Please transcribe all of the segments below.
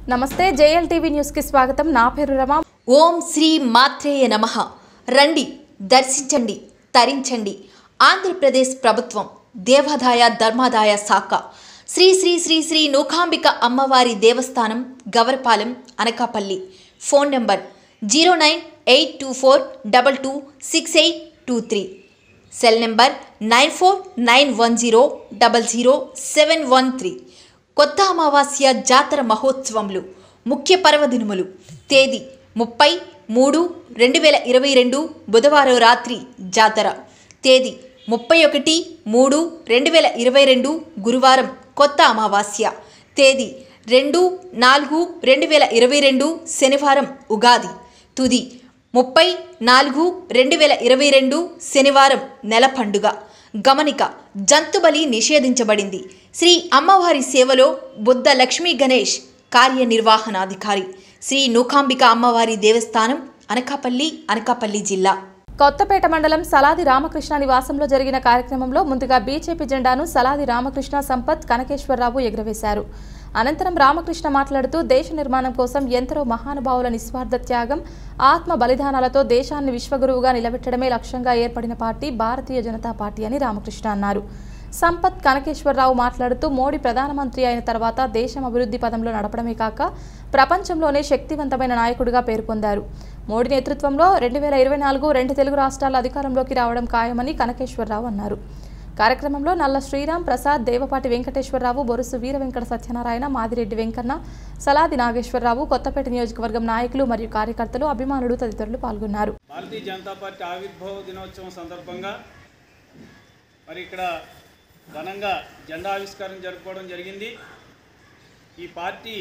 నమస్తే JL TV news కి స్వాగతం నా పేరు రమ ఓం శ్రీ మాత్రేయ నమ రండి దర్శించండి తరించండి ఆంధ్రప్రదేశ్ ప్రభుత్వం దేవాదాయ ధర్మాదాయ శాఖ శ్రీ శ్రీ శ్రీ శ్రీ నూకాంబిక అమ్మవారి దేవస్థానం Gavarapalem Anakapalli phone number zero nine eight two four double two six eight two three cell number nine four nine one zero double zero seven one three కొత్త అమావాస్య జాతర మహోత్సవములు ముఖ్య పర్వదినములు తేదీ ముప్పై మూడు రెండు వేల ఇరవై రెండు బుధవారం రాత్రి జాతర తేదీ ముప్పై ఒకటి మూడు రెండు వేల ఇరవై రెండు గురువారం కొత్త అమావాస్య తేదీ రెండు నాలుగు రెండు వేల ఇరవై రెండు శనివారం ఉగాది తుది ముప్పై నాలుగు రెండు వేల ఇరవై రెండు శనివారం నెల పండుగ గమనిక జంతుబలి నిషేధించబడింది శ్రీ అమ్మవారి సేవలో బుద్ధ లక్ష్మీ గణేష్ కార్యనిర్వహణాధికారి శ్రీ నూకాంబిక అమ్మవారి దేవస్థానం అనకాపల్లి అనకాపల్లి జిల్లా కొత్తపేట మండలం సలాది రామకృష్ణ నివాసంలో జరిగిన కార్యక్రమంలో ముందుగా బీజేపీ జెండాను సలాది రామకృష్ణ సంపత్ కనకేశ్వరరావు ఎగురవేశారు అనంతరం రామకృష్ణ మాట్లాడుతూ దేశ నిర్మాణం కోసం ఎందరో మహానుభావుల నిస్వార్థ త్యాగం ఆత్మ బలిదానాలతో దేశాన్ని విశ్వగురువుగా నిలబెట్టడమే లక్ష్యంగా ఏర్పడిన పార్టీ భారతీయ జనతా పార్టీ అని రామకృష్ణ అన్నారు సంపత్ కనకేశ్వరరావు మాట్లాడుతూ మోడీ ప్రధానమంత్రి అయిన తర్వాత దేశం అభివృద్ధి పదంలో నడపడమే కాక ప్రపంచంలోనే శక్తివంతమైన నాయకుడిగా పేరు పొందారు మోడీ నేతృత్వంలో రెండు వేల ఇరవై నాలుగు రెండు తెలుగు రాష్ట్రాల అధికారంలోకి రావడం ఖాయమని కనకేశ్వరరావు అన్నారు కార్యక్రమంలో నల్ల శ్రీరామ్ ప్రసాద్ దేవపాటి వెంకటేశ్వరరావు బొరుసు వీర వెంకట సత్యనారాయణ మాదిరెడ్డి వెంకన్న సలాది నాగేశ్వరరావు కొత్తపేట నియోజకవర్గం నాయకులు మరియు కార్యకర్తలు అభిమానులు తదితరులు పాల్గొన్నారు భారతీయ జనతా పార్టీ ఆవిర్భావ దినోత్సవం సందర్భంగా మరి ఇక్కడ ఘనంగా జెండా ఆవిష్కారం జరుపుకోవడం జరిగింది ఈ పార్టీ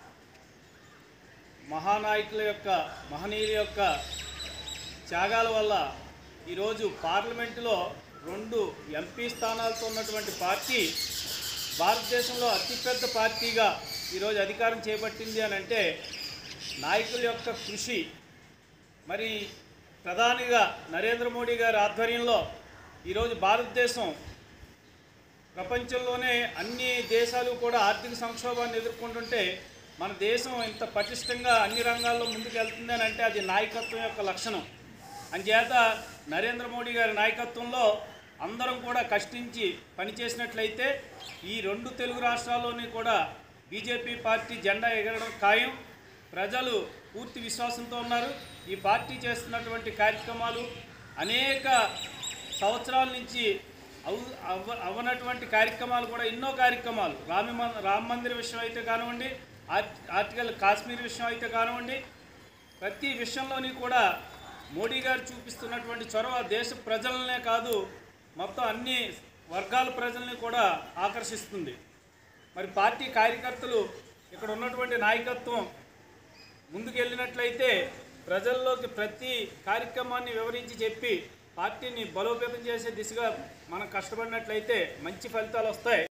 మహానాయకుల యొక్క మహనీయుల యొక్క త్యాగాల వల్ల ఈరోజు పార్లమెంటులో రెండు ఎంపీ స్థానాలతో ఉన్నటువంటి పార్టీ భారతదేశంలో అతిపెద్ద పార్టీగా ఈరోజు అధికారం చేపట్టింది అని అంటే నాయకుల యొక్క కృషి మరి ప్రధానిగా నరేంద్ర మోడీ గారి ఆధ్వర్యంలో ఈరోజు భారతదేశం ప్రపంచంలోనే అన్ని దేశాలు కూడా ఆర్థిక సంక్షోభాన్ని ఎదుర్కొంటుంటే మన దేశం ఇంత పటిష్టంగా అన్ని రంగాల్లో ముందుకెళ్తుంది అని అంటే అది నాయకత్వం యొక్క లక్షణం అంచేత నరేంద్ర మోడీ గారి నాయకత్వంలో అందరం కూడా కష్టించి పనిచేసినట్లయితే ఈ రెండు తెలుగు రాష్ట్రాల్లోని కూడా బీజేపీ పార్టీ జెండా ఎగరడం ఖాయం ప్రజలు పూర్తి విశ్వాసంతో ఉన్నారు ఈ పార్టీ చేస్తున్నటువంటి కార్యక్రమాలు అనేక సంవత్సరాల నుంచి అవు అవ అవనటువంటి కార్యక్రమాలు కూడా ఎన్నో కార్యక్రమాలు రామ మం- రామ మందిర విషయం అయితే కానివ్వండి ఆర్టి ఆర్టికల్ కాశ్మీర్ విషయం అయితే కానివ్వండి ప్రతి విషయంలోని కూడా మోడీ గారు చూపిస్తున్నటువంటి చొరవ దేశ ప్రజలనే కాదు మొత్తం అన్ని వర్గాల ప్రజల్ని కూడా ఆకర్షిస్తుంది మరి పార్టీ కార్యకర్తలు ఇక్కడ ఉన్నటువంటి నాయకత్వం ముందుకెళ్ళినట్లయితే ప్రజల్లోకి ప్రతి కార్యక్రమాన్ని వివరించి చెప్పి పార్టీని బలోపేతం చేసే దిశగా మనం కష్టపడినట్లయితే మంచి ఫలితాలు వస్తాయి